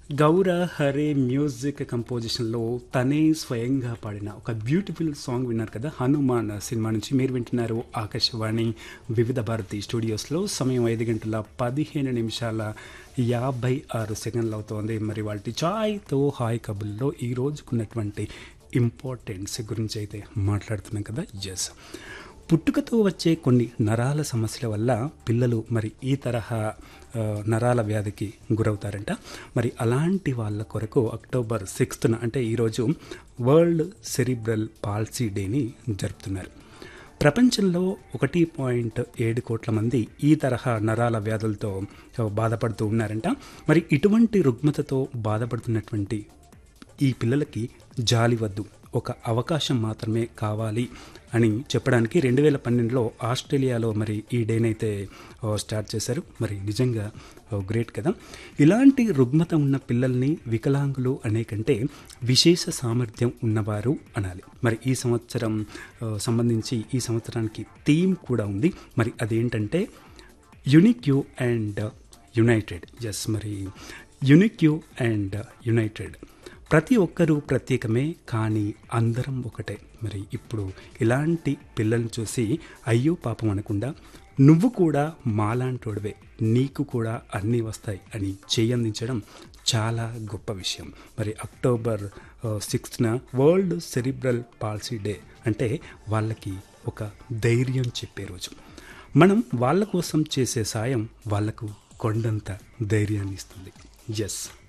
గౌర హరే మ్యూజిక్ కంపోజిషన్లో తనే స్వయంగా పాడిన ఒక బ్యూటిఫుల్ సాంగ్ విన్నారు కదా హనుమాన్ సినిమా నుంచి మీరు వింటున్నారు ఆకాశవాణి వివిధ భారతి స్టూడియోస్లో సమయం ఐదు గంటల పదిహేను నిమిషాల యాభై ఆరు సెకండ్లు అవుతోంది మరి వాళ్ళ చాయ్తో హాయ్ కబుల్లో ఈ రోజుకున్నటువంటి ఇంపార్టెన్స్ గురించి అయితే మాట్లాడుతున్నాం కదా ఎస్ పుట్టుకతో వచ్చే కొన్ని నరాల సమస్యల వల్ల పిల్లలు మరి ఈ తరహా ఆ, నరాల వ్యాధికి గురవుతారంట మరి అలాంటి వాళ్ళ కొరకు అక్టోబర్ సిక్స్త్న అంటే ఈరోజు వరల్డ్ సెరిబ్రల్ పాల్సీ డేని జరుపుతున్నారు ప్రపంచంలో ఒకటి పాయింట్ ఏడు కోట్ల మంది ఈ తరహా నరాల వ్యాధులతో బాధపడుతూ ఉన్నారంట మరి ఇటువంటి రుగ్మతతో బాధపడుతున్నటువంటి ఈ పిల్లలకి జాలి వద్దు ఒక అవకాశం మాత్రమే కావాలి అని చెప్పడానికి రెండు వేల పన్నెండులో ఆస్ట్రేలియాలో మరి ఈ డేనైతే ఆ, స్టార్ట్ చేశారు మరి నిజంగా ఆ, గ్రేట్ కదా ఇలాంటి రుగ్మత ఉన్న పిల్లల్ని వికలాంగులు అనే కంటే విశేష సామర్థ్యం ఉన్నవారు అనాలి మరి ఈ సంవత్సరం ఆ, సంబంధించి ఈ సంవత్సరానికి థీమ్ కూడా ఉంది మరి అదేంటంటే unique you and united us మరి యునిక్ యూ అండ్ యునైటెడ్ ప్రతి ఒక్కరూ ప్రత్యేకమే కానీ అందరం ఒకటే మరి ఇప్పుడు ఇలాంటి పిల్లల్ని చూసి అయ్యో పాపం అనకుండా నువ్వు కూడా మాలాంటోడివే నీకు కూడా అన్నీ వస్తాయి అని చేయందించడం చాలా గొప్ప విషయం మరి అక్టోబర్ సిక్స్త్న వరల్డ్ సెరిబ్రల్ పాలసీ డే అంటే వాళ్ళకి ఒక ధైర్యం చెప్పే రోజు మనం వాళ్ళ కోసం చేసే సాయం వాళ్లకు కొండంత ధైర్యాన్ని ఇస్తుంది ఎస్